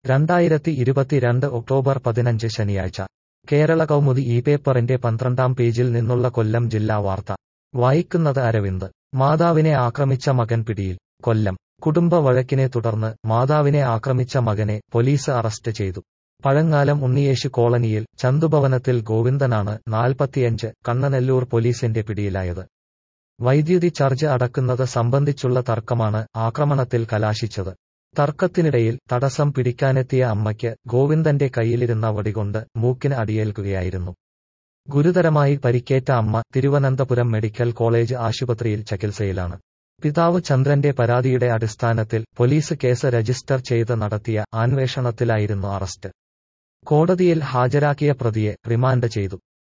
രണ്ടായിരത്തി ഇരുപത്തിരണ്ട് ഒക്ടോബർ പതിനഞ്ച് ശനിയാഴ്ച കേരള കൗമുദി ഈ പേപ്പറിന്റെ പന്ത്രണ്ടാം പേജിൽ നിന്നുള്ള കൊല്ലം ജില്ലാ വാർത്ത വായിക്കുന്നത് അരവിന്ദ് മാതാവിനെ ആക്രമിച്ച മകൻ പിടിയിൽ കൊല്ലം കുടുംബ വഴക്കിനെ തുടർന്ന് മാതാവിനെ ആക്രമിച്ച മകനെ പോലീസ് അറസ്റ്റ് ചെയ്തു പഴങ്ങാലം ഉണ്ണിയേശു കോളനിയിൽ ചന്തുഭവനത്തിൽ ഗോവിന്ദനാണ് നാൽപ്പത്തിയഞ്ച് കണ്ണനെല്ലൂർ പോലീസിന്റെ പിടിയിലായത് വൈദ്യുതി ചാർജ് അടക്കുന്നത് സംബന്ധിച്ചുള്ള തർക്കമാണ് ആക്രമണത്തിൽ കലാശിച്ചത് തർക്കത്തിനിടയിൽ തടസ്സം പിടിക്കാനെത്തിയ അമ്മയ്ക്ക് ഗോവിന്ദന്റെ കയ്യിലിരുന്ന വടികൊണ്ട് മൂക്കിന് അടിയേൽക്കുകയായിരുന്നു ഗുരുതരമായി പരിക്കേറ്റ അമ്മ തിരുവനന്തപുരം മെഡിക്കൽ കോളേജ് ആശുപത്രിയിൽ ചികിത്സയിലാണ് പിതാവ് ചന്ദ്രന്റെ പരാതിയുടെ അടിസ്ഥാനത്തിൽ പോലീസ് കേസ് രജിസ്റ്റർ ചെയ്ത് നടത്തിയ അന്വേഷണത്തിലായിരുന്നു അറസ്റ്റ് കോടതിയിൽ ഹാജരാക്കിയ പ്രതിയെ റിമാൻഡ് ചെയ്തു